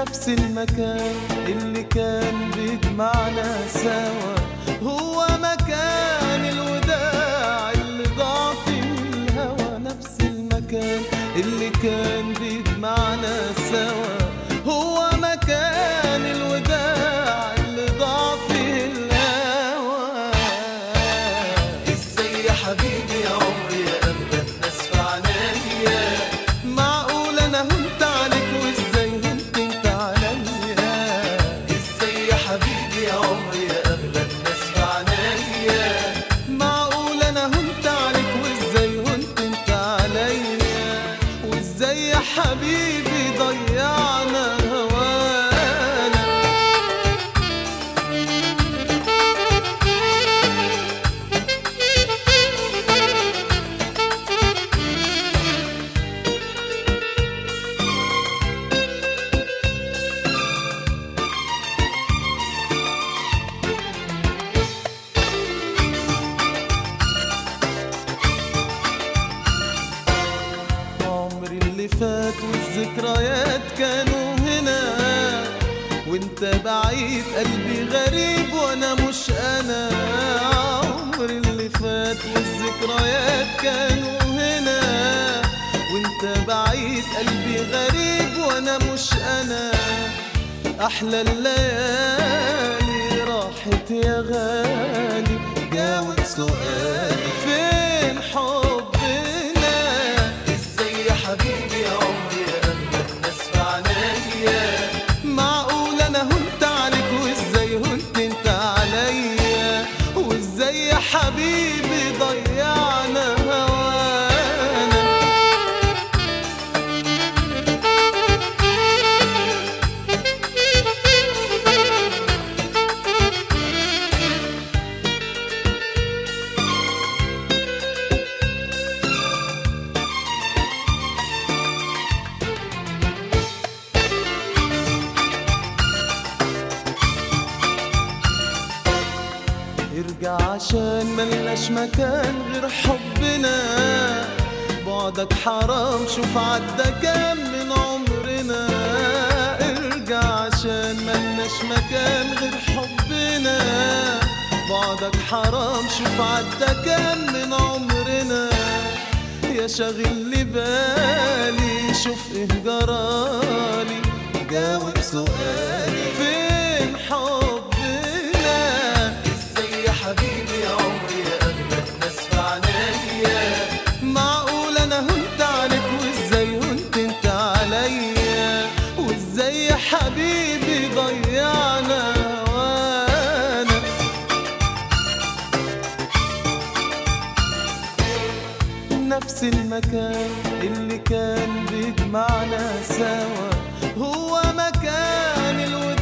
نفس المكان اللي كان بيجمعنا سوا هو مكان الوداع اللي ضاع في الهوى نفس المكان اللي كان بيجمعنا سوا هو مكان الوداع اللي ضاع في الهوى ازاي يا حبيبي يا عمري يا اغلى الناس في عنايا معقول انا هنت عليك وازاي هنت انت عليا ازاي يا حبيبي يا عمري يا اغلى الناس في عنايا معقول انا هنت عليك وازاي هنت انت عليا وازاي يا حبيبي ضيعنا هوانا عمري اللي فات والذكريات كانوا هنا وانت بعيد قلبي غريب وانا مش انا عمري اللي فات والذكريات كانوا هنا وانت بعيد قلبي غريب وانا مش انا احلى الليالي راحت يا غالي جاوب سؤالي فين حبنا ازاي يا حبيبي يا عمري يا اغلى الناس في عنايا معقول انا هنت عليك وازاي هنت انت عليا وازاي يا حبيبي ضيعنا هوانا ارجع عشان ملناش مكان غير حبنا بعدك حرام شوف عدى كام من عمرنا ارجع عشان ملناش مكان غير حبنا بعدك حرام شوف عدى كام من عمرنا يا شاغل لي بالي شوف ايه جرالي جاوب سؤالي فين حبنا ازاي يا حبيبي يا عمري يا اغلى الناس في عنايا معقول انا هنت عليك وازاي هنت انت عليا وازاي يا حبيبي ضيعنا هوانا نفس المكان اللي كان بيجمعنا سوا هو مكان الوداع